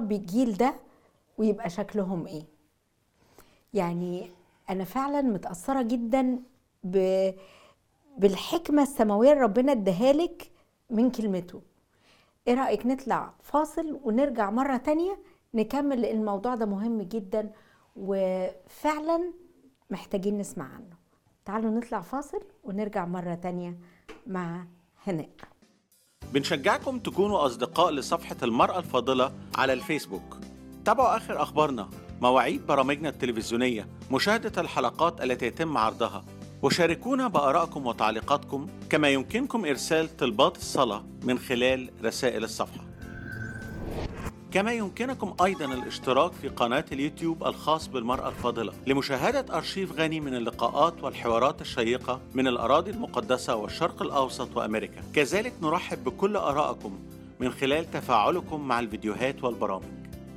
نربي الجيل ده ويبقى شكلهم ايه يعني انا فعلا متاثره جدا ب... بالحكمه السماويه اللي ربنا اداها لك من كلمته ايه رايك نطلع فاصل ونرجع مره تانية نكمل لان الموضوع ده مهم جدا وفعلا محتاجين نسمع عنه تعالوا نطلع فاصل ونرجع مره تانية مع هناء بنشجعكم تكونوا أصدقاء لصفحة المرأة الفاضلة على الفيسبوك تابعوا آخر أخبارنا مواعيد برامجنا التلفزيونية مشاهدة الحلقات التي يتم عرضها وشاركونا بآرائكم وتعليقاتكم كما يمكنكم إرسال طلبات الصلاة من خلال رسائل الصفحة كما يمكنكم أيضا الاشتراك في قناة اليوتيوب الخاص بالمرأة الفاضلة لمشاهدة أرشيف غني من اللقاءات والحوارات الشيقة من الأراضي المقدسة والشرق الأوسط وأمريكا كذلك نرحب بكل آرائكم من خلال تفاعلكم مع الفيديوهات والبرامج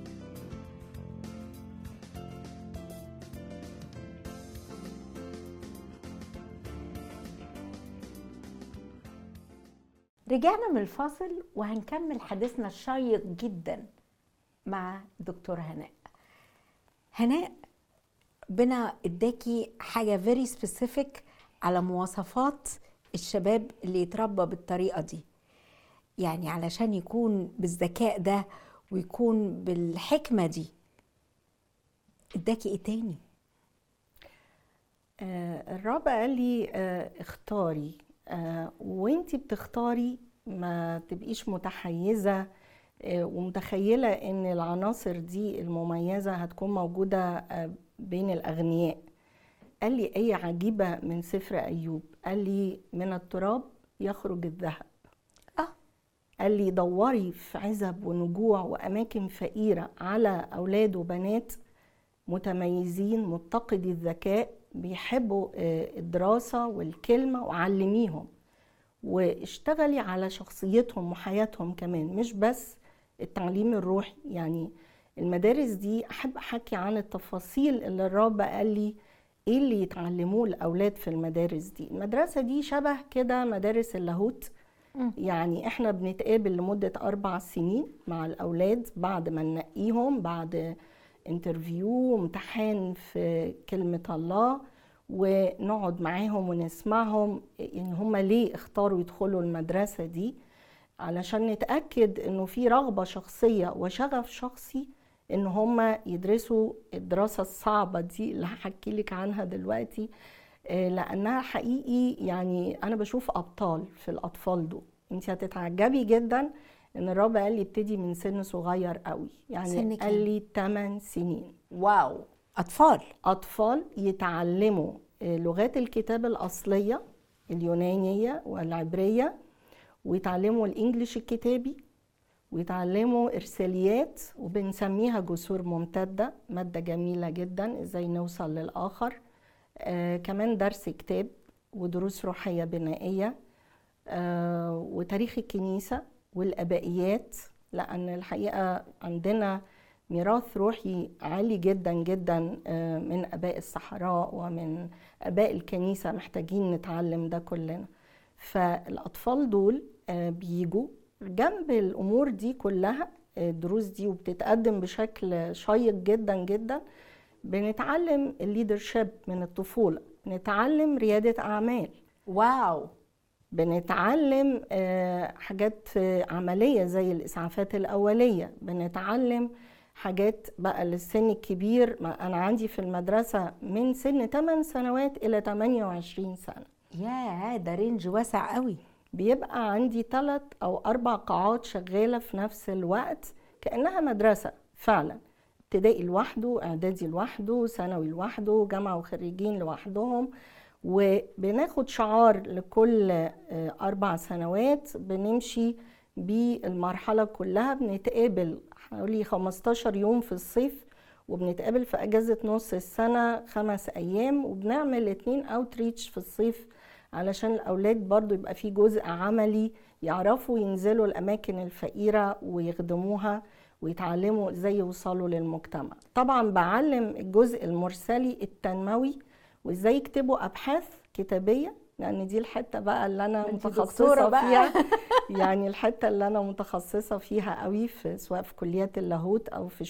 رجعنا من الفاصل وهنكمل حديثنا الشيق جدا مع دكتور هناء هناء ربنا اداكي حاجه فيري سبيسيفيك على مواصفات الشباب اللي يتربى بالطريقه دي يعني علشان يكون بالذكاء ده ويكون بالحكمه دي اداكي ايه تاني آه، الرب قال لي آه، اختاري آه، وانتي بتختاري ما تبقيش متحيزة آه، ومتخيلة ان العناصر دي المميزة هتكون موجودة آه، بين الأغنياء قال لي ايه عجيبة من سفر أيوب قال لي من التراب يخرج الذهب اه قال لي دوري في عزب ونجوع وأماكن فقيرة على أولاد وبنات متميزين متقدي الذكاء بيحبوا آه، الدراسة والكلمة وعلميهم واشتغلي على شخصيتهم وحياتهم كمان مش بس التعليم الروحي يعني المدارس دي أحب أحكي عن التفاصيل اللي الرب قال لي إيه اللي يتعلموه الأولاد في المدارس دي المدرسة دي شبه كده مدارس اللاهوت يعني احنا بنتقابل لمدة أربع سنين مع الأولاد بعد ما ننقيهم بعد انترفيو وامتحان في كلمة الله ونقعد معاهم ونسمعهم ان هم ليه اختاروا يدخلوا المدرسة دي علشان نتأكد انه في رغبة شخصية وشغف شخصي ان هم يدرسوا الدراسة الصعبة دي اللي هحكي لك عنها دلوقتي آه، لانها حقيقي يعني انا بشوف ابطال في الاطفال دول انت هتتعجبي جدا ان الرب قال لي ابتدي من سن صغير قوي سن يعني كام؟ قال لي 8 سنين واو اطفال اطفال يتعلموا آه، لغات الكتاب الاصليه اليونانيه والعبريه ويتعلموا الانجليش الكتابي ويتعلموا ارساليات وبنسميها جسور ممتده ماده جميله جدا ازاي نوصل للاخر آه كمان درس كتاب ودروس روحيه بنائيه آه وتاريخ الكنيسه والابائيات لان الحقيقه عندنا ميراث روحي عالي جدا جدا آه، من اباء الصحراء ومن اباء الكنيسه محتاجين نتعلم ده كلنا فالاطفال دول آه، بيجوا جنب الامور دي كلها آه، الدروس دي وبتتقدم بشكل شيق جدا جدا بنتعلم الليدرشيب من الطفوله بنتعلم رياده اعمال واو بنتعلم آه، حاجات آه، عملية زي الإسعافات الأولية بنتعلم حاجات بقى للسن الكبير ما أنا عندي في المدرسة من سن 8 سنوات إلى 28 سنة يا ده رينج واسع قوي بيبقى عندي ثلاث أو أربع قاعات شغالة في نفس الوقت كأنها مدرسة فعلا ابتدائي لوحده إعدادي لوحده ثانوي لوحده جامعة وخريجين لوحدهم وبناخد شعار لكل آه، أربع سنوات بنمشي بالمرحلة كلها بنتقابل حوالي 15 يوم في الصيف وبنتقابل في أجازة نص السنة خمس أيام وبنعمل اتنين أوتريتش في الصيف علشان الأولاد برضو يبقى في جزء عملي يعرفوا ينزلوا الأماكن الفقيرة ويخدموها ويتعلموا ازاي يوصلوا للمجتمع طبعا بعلم الجزء المرسلي التنموي وازاي يكتبوا ابحاث كتابيه لان دي الحته بقى اللي انا ما انتي متخصصه دكتورة بقى. فيها يعني الحته اللي انا متخصصه فيها قوي في سواء في كليات اللاهوت او في